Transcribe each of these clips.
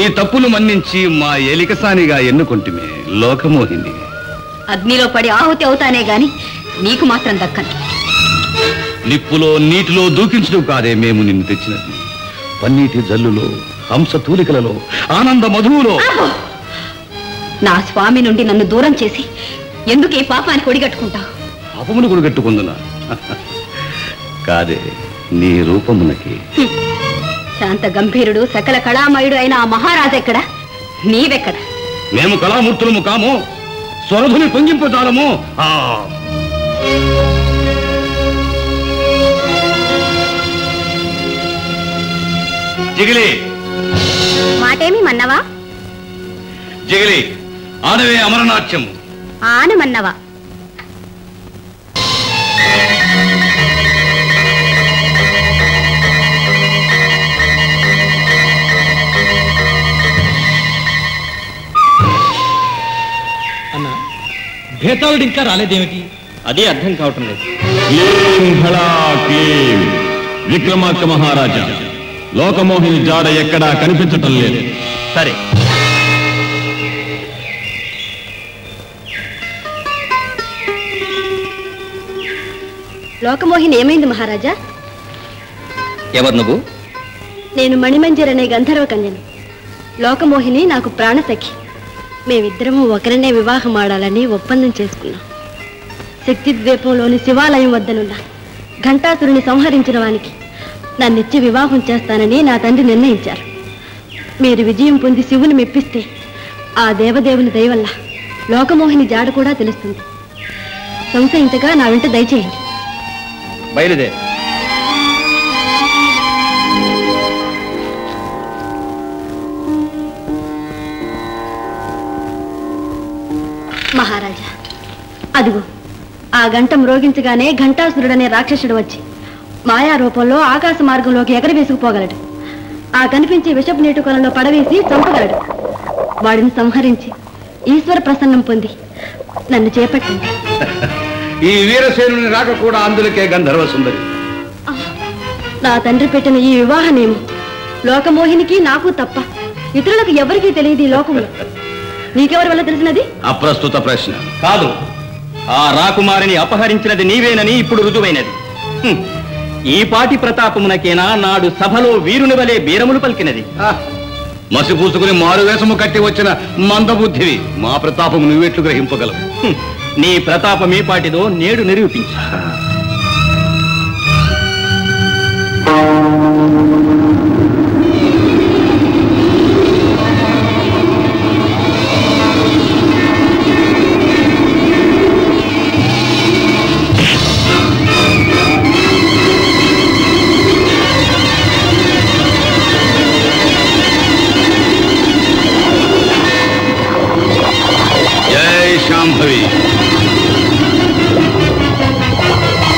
ఈ తప్పులు మన్నించి మా ఏలికసానిగా ఎన్నుకుంటుమే లోకమోహిని అగ్నిలో పడి ఆహుతి అవుతానే గాని నీకు మాత్రం దక్కను నిప్పులో నీటిలో దూకించడం కాదే మేము నిన్ను తెచ్చినది పన్నీటి జల్లులో హంస తూలికలలో ఆనంద మధువులో ఆపు! నా స్వామి నుండి నన్ను దూరం చేసి ఎందుకు ఈ పాపానికి ఒడిగట్టుకుంటావు పాపమును కొడుగట్టుకుందునా కాదే నీ రూపమునకి శాంత గంభీరుడు సకల కళామయుడు అయిన ఆ మహారాజు ఎక్కడ నీవెక్కడ మేము కళామూర్తులము కాము స్వరధుని పొంగింపుతారము ఆ జిగిలి మాటేమి మన్నవా జిగిలి ఆడవే అమరనాట్యం ఆన మన్నవా అన్న భేతాళుడు ఇంకా రాలేదేమిటి అదే అర్థం కావటం లేదు క్లీం హళా క్లీం విక్రమార్క మహారాజా లోకమోహిని జాడ ఎక్కడా కనిపించటం లేదు సరే లోకమోహిని ఏమైంది మహారాజా ఎవరు నువ్వు నేను మణిమంజర్ అనే గంధర్వ కన్యను లోకమోహిని నాకు ప్రాణసఖి మేమిద్దరము ఒకరినే వివాహం ఆడాలని ఒప్పందం చేసుకున్నాం శక్తి ద్వీపంలోని శివాలయం వద్దనున్న ఘంటాసురుని సంహరించిన వానికి నన్నిచ్చి వివాహం చేస్తానని నా తండ్రి నిర్ణయించారు మీరు విజయం పొంది శివుని మెప్పిస్తే ఆ దేవదేవుని దయవల్ల లోకమోహిని జాడ కూడా తెలుస్తుంది సంశయించగా నా వెంట దయచేయండి బయలుదేరు మహారాజా అదిగో ఆ గంట మ్రోగించగానే ఘంటాసురుడనే రాక్షసుడు వచ్చి మాయా రూపంలో ఆకాశ మార్గంలోకి ఎగర వేసుకుపోగలడు ఆ కనిపించే విషపు నీటి కొలంలో పడవేసి చంపగలడు వాడిని సంహరించి ఈశ్వర ప్రసన్నం పొంది నన్ను చేపట్టింది ఈ వీరసేనుని రాక కూడా అందులకే గంధర్వ సుందరి నా తండ్రి పెట్టిన ఈ వివాహ నియమం లోకమోహినికి నాకు తప్ప ఇతరులకు ఎవరికీ తెలియదు ఈ లోకంలో నీకెవరి వల్ల తెలిసినది అప్రస్తుత ప్రశ్న కాదు ఆ రాకుమారిని అపహరించినది నీవేనని ఇప్పుడు రుజువైనది హ్మ్. ఈ పాటి ప్రతాపమునకేనా నాడు సభలో వీరుని వలె బీరములు పలికినది ఆ, మసి పూసుకుని మారువేషము కట్టి వచ్చిన మందబుద్ధివి మా ప్రతాపము నువ్వెట్లు గ్రహింపగలవు హ్మ్. నీ ప్రతాపం ఏ పాటిదో నేడు నిరూపించు జై శాంభవి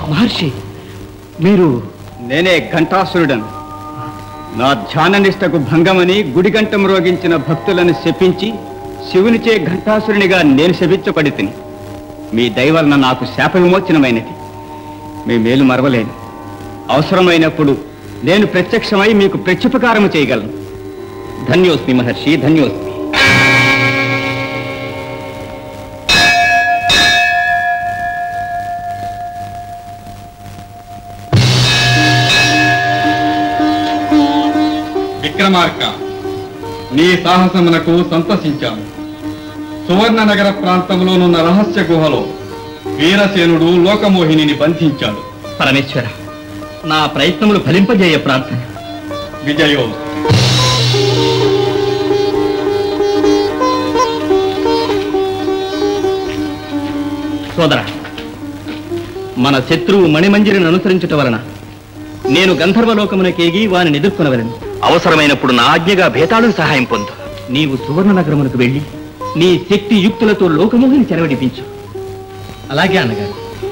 మహర్షి మీరు నేనే ఘంటాసురుడను నా ధ్యాననిష్టకు భంగమని గుడిగంటం రోగించిన భక్తులను శపించి శివునిచే ఘంటాసురునిగా నేను శపించబడి తిని మీ దయవలన నాకు శాప విమోచనమైనది మీ మేలు మరవలేను అవసరమైనప్పుడు నేను ప్రత్యక్షమై మీకు ప్రత్యుపకారము చేయగలను ధన్యోస్మి మహర్షి ధన్యోస్మి విక్రమార్క నీ సాహసమునకు సంతసించాము సువర్ణ నగర ప్రాంతంలోనున్న రహస్య గుహలో వీరసేనుడు లోకమోహినిని బంధించాడు పరమేశ్వర నా ప్రయత్నములు ఫలింపజేయ ప్రార్థన విజయో సోదర మన శత్రువు మణిమంజరిని అనుసరించుట వలన నేను గంధర్వలోకమునకేగి వాని ఎదుర్కొనవలను అవసరమైనప్పుడు నా ఆజ్ఞగా భేతాళుకు సహాయం పొందు నీవు సువర్ణ నగరమునకు వెళ్ళి నీ శక్తి యుక్తులతో లోకమోహిని చెరవడిపించు అలాగే అన్నగారు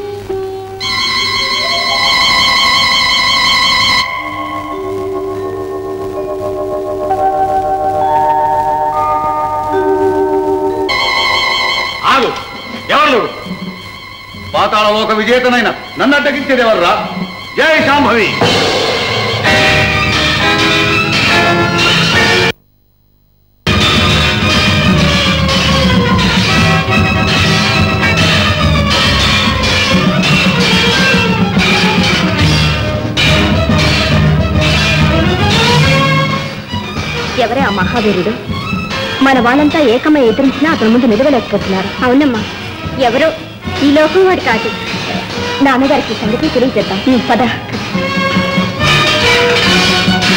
ఆగు ఎవరు నువ్వు? పాతాళలోక విజేతనైన నన్ను అడ్డగించేది ఎవర్రా జై శాంభవి ఎవరే ఆ మహావీరుడు మన వాళ్ళంతా ఏకమై ఎదిరించినా అతని ముందు నిలవలేకపోతున్నారు అవునమ్మా ఎవరో ఈ లోకం వాడి కాదు నాన్నగారికి సంగతి తెలియజేద్దాం పద